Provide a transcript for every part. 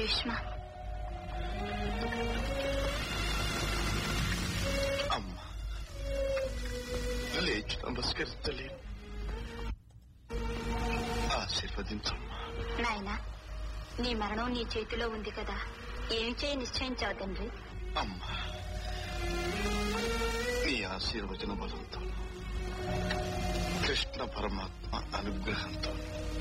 భీష్మ అమ్మ లేచి నమస్కరించలేను ఆశీర్వదించమ్మా నాయనా నీ మరణం నీ చేతిలో ఉంది కదా ఏమి చేయి నిశ్చయించావు తండ్రి అమ్మా నీ ఆశీర్వచన బలంతో కృష్ణ పరమాత్మ అనుగ్రహంతో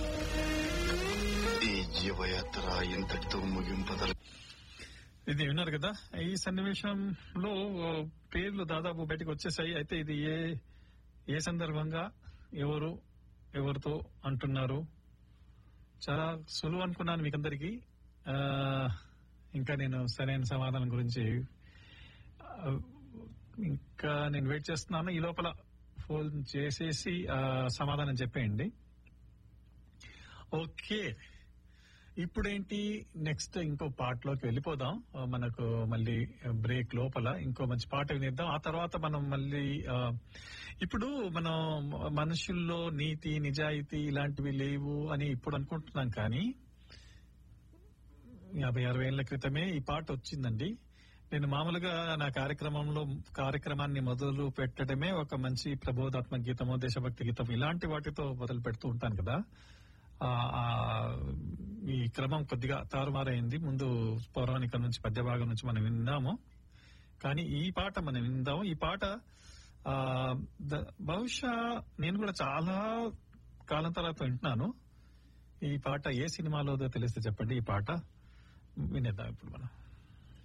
ఈ జీవయాత్ర ఇంతటితో ముగింపదల ఇది విన్నారు కదా ఈ సన్నివేశంలో పేర్లు దాదాపు బయటకు వచ్చేసాయి అయితే ఇది ఏ ఏ సందర్భంగా ఎవరు ఎవరితో అంటున్నారు చాలా సులువు అనుకున్నాను మీకందరికి ఆ, ఇంకా నేను సరైన సమాధానం గురించి ఆ, ఇంకా నేను వెయిట్ చేస్తున్నాను ఈ లోపల ఫోన్ చేసేసి ఆ, సమాధానం చెప్పేయండి ఓకే ఇప్పుడేంటి నెక్స్ట్ ఇంకో పాటలోకి వెళ్ళిపోదాం ఆ, మనకు మళ్ళీ బ్రేక్ లోపల ఇంకో మంచి పాట వినిద్దాం ఆ తర్వాత మనం మళ్ళీ ఆ, ఇప్పుడు మనం మనుషుల్లో నీతి నిజాయితీ ఇలాంటివి లేవు అని ఇప్పుడు అనుకుంటున్నాం కానీ యాభై అరవై ఏళ్ల క్రితమే ఈ పాట వచ్చిందండి నేను మామూలుగా నా కార్యక్రమంలో కార్యక్రమాన్ని మొదలు పెట్టడమే ఒక మంచి ప్రబోధాత్మక గీతమో దేశభక్తి గీతం ఇలాంటి వాటితో మొదలు పెడుతూ ఉంటాను కదా ఆ, ఆ, ఈ క్రమం కొద్దిగా తారుమారైంది ముందు పౌరాణిక నుంచి పద్య భాగం నుంచి మనం విన్నాము కానీ ఈ పాట మనం విందాం ఈ పాట ఆ, ద- బహుశా నేను కూడా చాలా కాలం తర్వాత వింటున్నాను ఈ పాట ఏ సినిమాలోదో తెలిస్తే చెప్పండి ఈ పాట వినేద్దాం ఇప్పుడు మనం